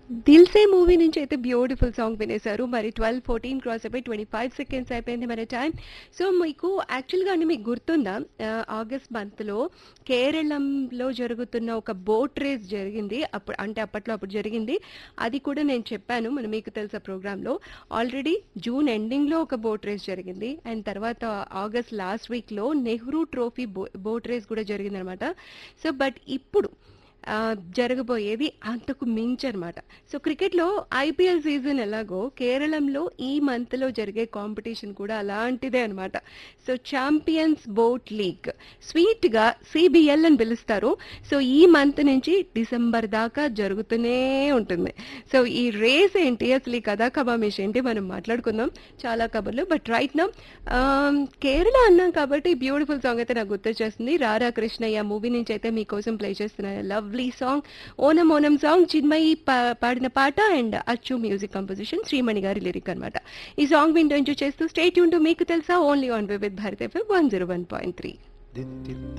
దిల్సే movie నుంచి అయితే beautiful song వినేశారు మరి ట్వెల్వ్ ఫోర్టీన్ క్రాస్ అయిపోయి ట్వంటీ ఫైవ్ సెకండ్స్ అయిపోయింది మన టైం సో మీకు యాక్చువల్గా అండి మీకు గుర్తుందా ఆ, ఆగస్ట్ మంత్లో కేరళంలో జరుగుతున్న ఒక బోట్ రేస్ జరిగింది అప్పుడు అంటే అప్పట్లో అప్పుడు జరిగింది అది కూడా నేను చెప్పాను మన మీకు తెలుసా ప్రోగ్రాంలో ఆల్రెడీ జూన్ ఎండింగ్లో ఒక బోట్ రేస్ జరిగింది అండ్ తర్వాత ఆగస్ట్ లాస్ట్ వీక్లో నెహ్రూ ట్రోఫీ బో బోట్ రేస్ కూడా జరిగింది అనమాట సో బట్ ఇప్పుడు ఆ, జరగబోయేది అంతకు మించి అనమాట సో క్రికెట్లో ఐపీఎల్ సీజన్ ఎలాగో కేరళంలో ఈ మంత్లో జరిగే కాంపిటీషన్ కూడా అలాంటిదే అనమాట సో ఛాంపియన్స్ బోట్ లీగ్ స్వీట్గా సిబిఎల్ అని పిలుస్తారు సో ఈ మంత్ నుంచి డిసెంబర్ దాకా జరుగుతూనే ఉంటుంది సో ఈ రేస్ ఏంటి అసలు ఈ కథా కమామేష్ ఏంటి మనం మాట్లాడుకుందాం చాలా కబుర్లు బట్ రైట్ నా కేరళ అన్నాం కాబట్టి బ్యూటిఫుల్ సాంగ్ అయితే నాకు గుర్తొచ్చేస్తుంది రారా కృష్ణయ్య మూవీ నుంచి అయితే మీకోసం ప్లే చేస్తున్నాను lovely song Onam Onam song Chinmayi పా- పాడిన పాట అండ్ అచ్చు మ్యూజిక్ కంపోజిషన్ శ్రీమణి గారి లిరిక్ అనమాట ఈ సాంగ్ వింటూ ఎంజాయ్ చేస్తూ స్టేట్ యూన్ టు మీకు తెలుసా only on with Bharat FM one zero one point three